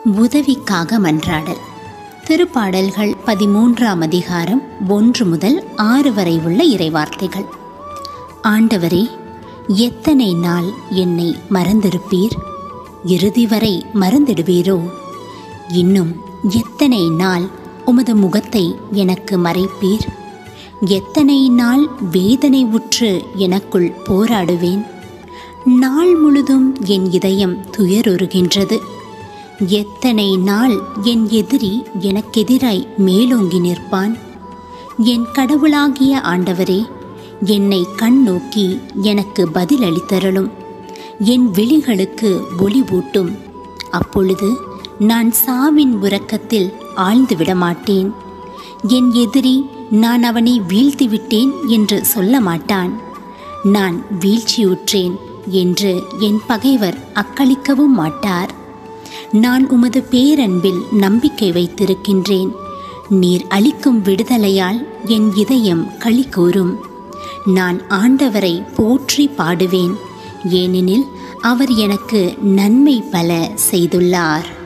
உதவிக்காக மன்றாடல் திருப்பாடல்கள் பதிமூன்றாம் அதிகாரம் ஒன்று முதல் ஆறு வரை உள்ள இறைவார்த்தைகள் ஆண்டவரே எத்தனை நாள் என்னை மறந்திருப்பீர் இறுதி வரை மறந்திடுவீரோ இன்னும் எத்தனை நாள் உமது முகத்தை எனக்கு மறைப்பீர் எத்தனை நாள் வேதனை உற்று எனக்குள் போராடுவேன் நாள் முழுதும் என் இதயம் துயருறுகின்றது எத்தனை நாள் என் எதிரி எனக்கெதிராய் மேலோங்கி நிற்பான் என் கடவுளாகிய ஆண்டவரே என்னை கண் நோக்கி எனக்கு பதிலளித்தருளும் என் விழிகளுக்கு ஒளி ஊட்டும் அப்பொழுது நான் சாவின் உறக்கத்தில் ஆழ்ந்து விடமாட்டேன் என் எதிரி நான் அவனை வீழ்த்திவிட்டேன் என்று சொல்ல மாட்டான் நான் வீழ்ச்சியுற்றேன் என்று என் பகைவர் அக்களிக்கவும் மாட்டார் நான் உமது பேரன்பில் நம்பிக்கை வைத்திருக்கின்றேன் நீர் அளிக்கும் விடுதலையால் என் இதயம் களி கூறும் நான் ஆண்டவரை போற்றி பாடுவேன் ஏனெனில் அவர் எனக்கு நன்மை பல செய்துள்ளார்